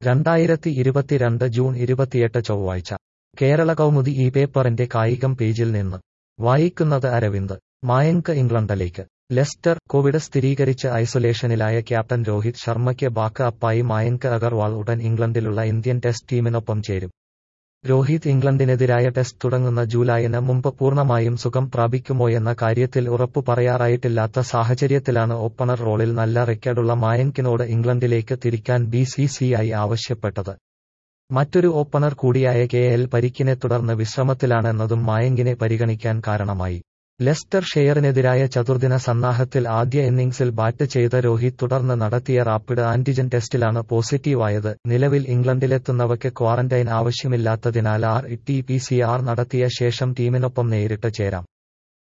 രണ്ടായിരത്തി ഇരുപത്തിരണ്ട് ജൂൺ ഇരുപത്തിയെട്ട് ചൊവ്വാഴ്ച കേരള കൗമുദി ഈ പേപ്പറിന്റെ കായികം പേജിൽ നിന്ന് വായിക്കുന്നത് അരവിന്ദ് മായങ്ക് ഇംഗ്ലണ്ടിലേക്ക് ലെസ്റ്റർ കോവിഡ് സ്ഥിരീകരിച്ച് ഐസൊലേഷനിലായ ക്യാപ്റ്റൻ രോഹിത് ശർമ്മയ്ക്ക് ബാക്ക് അപ്പായി മായങ്ക് അഗർവാൾ ഉടൻ ഇംഗ്ലണ്ടിലുള്ള ഇന്ത്യൻ ടെസ്റ്റ് ടീമിനൊപ്പം ചേരും രോഹിത് ഇംഗ്ലണ്ടിനെതിരായ ടെസ്റ്റ് തുടങ്ങുന്ന ജൂലൈന് മുമ്പ് പൂർണ്ണമായും സുഖം പ്രാപിക്കുമോയെന്ന കാര്യത്തിൽ ഉറപ്പു പറയാറായിട്ടില്ലാത്ത സാഹചര്യത്തിലാണ് ഓപ്പണർ റോളിൽ നല്ല റെക്കോർഡുള്ള മായങ്കിനോട് ഇംഗ്ലണ്ടിലേക്ക് തിരിക്കാൻ ബി സി സി ഐ ആവശ്യപ്പെട്ടത് മറ്റൊരു ഓപ്പണർ കൂടിയായ കെ എൽ പരിക്കിനെ തുടർന്ന് വിശ്രമത്തിലാണെന്നതും മായങ്കിനെ പരിഗണിക്കാൻ കാരണമായി ലെസ്റ്റർ ഷെയറിനെതിരായ ചതുർദിന സന്നാഹത്തിൽ ആദ്യ ഇന്നിംഗ്സിൽ ബാറ്റ് ചെയ്ത രോഹിത് തുടർന്ന് നടത്തിയ റാപ്പിഡ് ആന്റിജൻ ടെസ്റ്റിലാണ് പോസിറ്റീവായത് നിലവിൽ ഇംഗ്ലണ്ടിലെത്തുന്നവയ്ക്ക് ക്വാറന്റൈൻ ആവശ്യമില്ലാത്തതിനാൽ R T P C R നടത്തിയ ശേഷം ടീമിനൊപ്പം നേരിട്ട് ചേരാം